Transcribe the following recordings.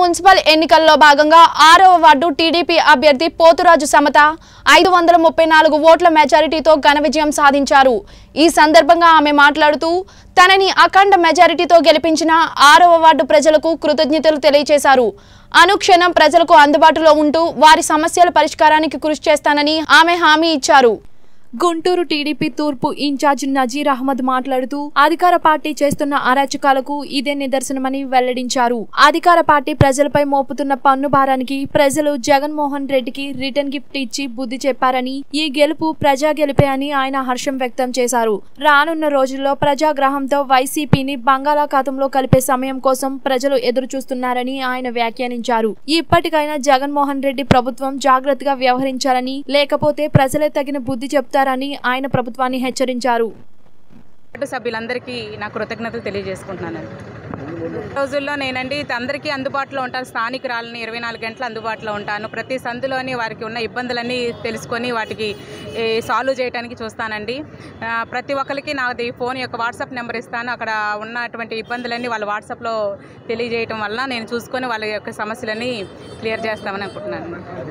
municipal ఎన్నికల్లో భాగంగా ఆరవ వార్డు టీడీపీ అభ్యర్థి పోతురాజు సమత ఐదు వందల ముప్పై నాలుగు ఓట్ల మెజారిటీతో ఘన విజయం సాధించారు ఈ సందర్భంగా ఆమె మాట్లాడుతూ తనని అఖండ మెజారిటీతో గెలిపించిన ఆరవ వార్డు ప్రజలకు కృతజ్ఞతలు తెలియజేశారు అనుక్షణం ప్రజలకు అందుబాటులో ఉంటూ వారి సమస్యల పరిష్కారానికి కృషి చేస్తానని ఆమె హామీ ఇచ్చారు గుంటూరు టీడీపీ తూర్పు ఇన్ఛార్జ్ నజీర్ అహ్మద్ మాట్లాడుతూ అధికార పార్టీ చేస్తున్న అరాచకాలకు ఇదే నిదర్శనమని వెల్లడించారు అధికార పార్టీ ప్రజలపై మోపుతున్న పన్ను భారానికి ప్రజలు జగన్మోహన్ రెడ్డికి రిటర్న్ గిఫ్ట్ ఇచ్చి బుద్ధి చెప్పారని ఈ గెలుపు ప్రజా గెలిపే అని ఆయన హర్షం వ్యక్తం చేశారు రానున్న రోజుల్లో ప్రజాగ్రహంతో వైసీపీని బంగాళాఖాతంలో కలిపే సమయం కోసం ప్రజలు ఎదురు చూస్తున్నారని ఆయన వ్యాఖ్యానించారు ఇప్పటికైనా జగన్మోహన్ రెడ్డి ప్రభుత్వం జాగ్రత్తగా వ్యవహరించాలని లేకపోతే ప్రజలే తగిన బుద్ధి చెప్తారని ఆయన ప్రభుత్వాన్ని హెచ్చరించారు వార్డు సభ్యులందరికీ నా కృతజ్ఞతలు తెలియజేసుకుంటున్నాను రోజుల్లో నేనండి అందరికీ అందుబాటులో ఉంటాను స్థానికురాలని ఇరవై నాలుగు గంటలు అందుబాటులో ఉంటాను ప్రతి సందులోని వారికి ఉన్న ఇబ్బందులన్నీ తెలుసుకొని వాటికి ఏ, సాల్వ్ చేయడానికి చూస్తానండి ఆ, ప్రతి ఒక్కరికి నాది ఫోన్ యొక్క వాట్సాప్ నెంబర్ ఇస్తాను అక్కడ ఉన్నటువంటి ఇబ్బందులన్నీ వాళ్ళ వాట్సాప్లో తెలియజేయటం వలన నేను చూసుకొని వాళ్ళ యొక్క సమస్యలని క్లియర్ చేస్తామని అనుకుంటున్నాను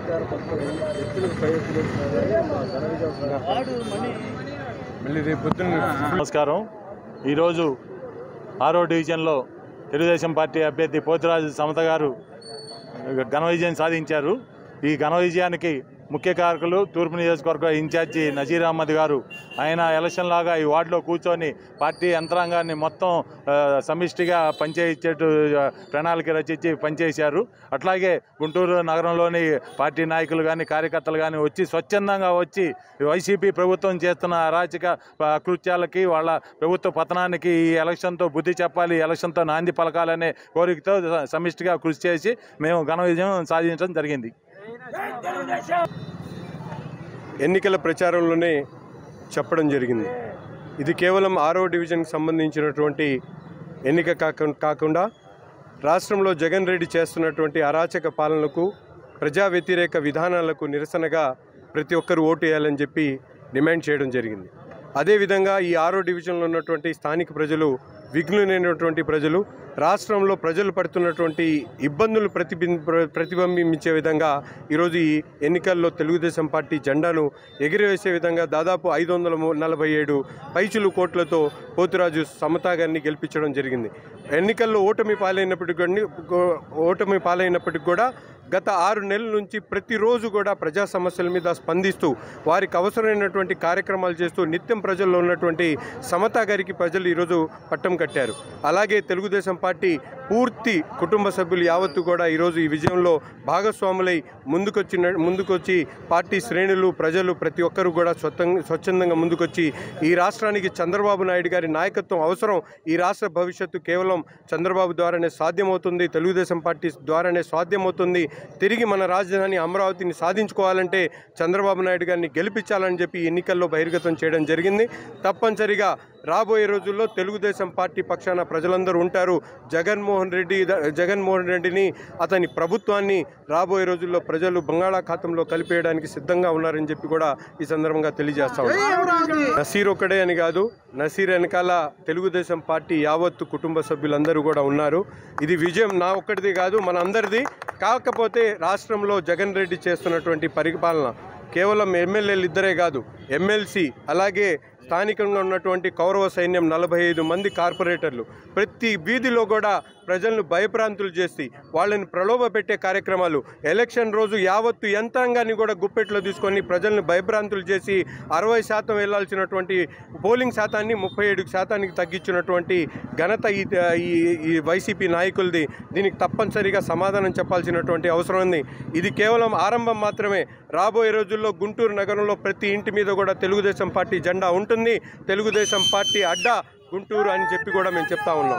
మళ్ళీ రేపు పొద్దున్న నమస్కారం ఈరోజు ఆరో డివిజన్లో తెలుగుదేశం పార్టీ అభ్యర్థి పోతురాజు సమత గారు ఘన విజయం సాధించారు ఈ ఘన విజయానికి ముఖ్య కారకులు తూర్పు నియోజకవర్గ ఇన్ఛార్జి నజీర్ అహ్మద్ గారు ఆయన ఎలక్షన్ లాగా ఈ వార్డులో కూర్చొని పార్టీ యంత్రాంగాన్ని మొత్తం ఆ, సమిష్టిగా పనిచేయించేట్టు ఆ, ప్రణాళిక రచించి పనిచేశారు అట్లాగే గుంటూరు నగరంలోని పార్టీ నాయకులు కానీ కార్యకర్తలు కానీ వచ్చి స్వచ్ఛందంగా వచ్చి వైసీపీ ప్రభుత్వం చేస్తున్న అరాచక ఆ, కృత్యాలకి వాళ్ళ ప్రభుత్వ పతనానికి ఈ ఎలక్షన్తో బుద్ధి చెప్పాలి ఈ ఎలక్షన్తో నాంది పలకాలనే కోరికతో సమిష్టిగా కృషి చేసి మేము ఘన విజయం సాధించడం జరిగింది ఎన్నికల ప్రచారంలోనే చెప్పడం జరిగింది ఇది కేవలం ఆరో డివిజన్కి సంబంధించినటువంటి ఎన్నిక కాక కాకుండా రాష్ట్రంలో జగన్ రెడ్డి చేస్తున్నటువంటి అరాచక పాలనకు ప్రజా వ్యతిరేక విధానాలకు నిరసనగా ప్రతి ఒక్కరు ఓటు వేయాలని చెప్పి డిమాండ్ చేయడం జరిగింది అదేవిధంగా ఈ ఆరో డివిజన్లో ఉన్నటువంటి స్థానిక ప్రజలు విఘ్నులైనటువంటి ప్రజలు రాష్ట్రంలో ప్రజలు పడుతున్నటువంటి ఇబ్బందులు ప్రతిబిం ప్ర- ప్రతిబింబించే విధంగా ఈరోజు ఈ ఎన్నికల్లో తెలుగుదేశం పార్టీ జెండాను ఎగిరివేసే విధంగా దాదాపు ఐదు వందల ము- నలభై ఏడు పైచులు కోట్లతో పోతురాజు సమతా గారిని గెలిపించడం జరిగింది ఎన్నికల్లో ఓటమి పాలైనప్పటికీ కూడా- గో- ఓటమి పాలైనప్పటికీ కూడా గత ఆరు నెలల నుంచి ప్రతిరోజు కూడా ప్రజా సమస్యల మీద స్పందిస్తూ వారికి అవసరమైనటువంటి కార్యక్రమాలు చేస్తూ నిత్యం ప్రజల్లో ఉన్నటువంటి సమతా గారికి ప్రజలు ఈరోజు పట్టం కట్టారు అలాగే తెలుగుదేశం పార్టీ పూర్తి కుటుంబ సభ్యులు యావత్తు కూడా ఈరోజు ఈ విజయంలో భాగస్వాములై ముందుకొచ్చిన ముందుకొచ్చి పార్టీ శ్రేణులు ప్రజలు ప్రతి ఒక్కరు కూడా స్వతంగా స్వచ్ఛందంగా ముందుకొచ్చి ఈ రాష్ట్రానికి చంద్రబాబు నాయుడు గారి నాయకత్వం అవసరం ఈ రాష్ట్ర భవిష్యత్తు కేవలం చంద్రబాబు ద్వారానే సాధ్యమవుతుంది తెలుగుదేశం పార్టీ ద్వారానే సాధ్యమవుతుంది తిరిగి మన రాజధాని అమరావతిని సాధించుకోవాలంటే చంద్రబాబు నాయుడు గారిని గెలిపించాలని చెప్పి ఈ ఎన్నికల్లో బహిర్గతం చేయడం జరిగింది తప్పనిసరిగా రాబోయే రోజుల్లో తెలుగుదేశం పార్టీ పక్షాన ప్రజలందరూ ఉంటారు జగన్మోహన్ రెడ్డి జగన్మోహన్ రెడ్డిని అతని ప్రభుత్వాన్ని రాబోయే రోజుల్లో ప్రజలు బంగాళాఖాతంలో కలిపేయడానికి సిద్ధంగా ఉన్నారని చెప్పి కూడా ఈ సందర్భంగా తెలియజేస్తా ఉన్నాను నసీర్ ఒక్కడే అని కాదు నసీర్ వెనకాల తెలుగుదేశం పార్టీ యావత్తు కుటుంబ సభ్యులందరూ కూడా ఉన్నారు ఇది విజయం నా ఒక్కడిది కాదు మన అందరిది కాకపోతే రాష్ట్రంలో జగన్ రెడ్డి చేస్తున్నటువంటి పరిపాలన కేవలం ఎమ్మెల్యేలు ఇద్దరే కాదు ఎమ్మెల్సీ అలాగే స్థానికంగా ఉన్నటువంటి కౌరవ సైన్యం నలభై ఐదు మంది కార్పొరేటర్లు ప్రతి వీధిలో కూడా ప్రజలను భయప్రాంతులు చేసి వాళ్ళని ప్రలోభ పెట్టే కార్యక్రమాలు ఎలక్షన్ రోజు యావత్తు యంత్రాంగాన్ని కూడా గుప్పెట్లో తీసుకొని ప్రజలను భయభ్రాంతులు చేసి అరవై శాతం వెళ్లాల్సినటువంటి పోలింగ్ శాతాన్ని ముప్పై ఏడు శాతానికి తగ్గించినటువంటి ఘనత ఈ ఈ ఈ వైసీపీ నాయకులది దీనికి తప్పనిసరిగా సమాధానం చెప్పాల్సినటువంటి అవసరం ఉంది ఇది కేవలం ఆరంభం మాత్రమే రాబోయే రోజుల్లో గుంటూరు నగరంలో ప్రతి ఇంటి మీద కూడా తెలుగుదేశం పార్టీ జెండా ఉంటుంది తెలుగుదేశం పార్టీ అడ్డా గుంటూరు అని చెప్పి కూడా మేము చెప్తా ఉన్నాం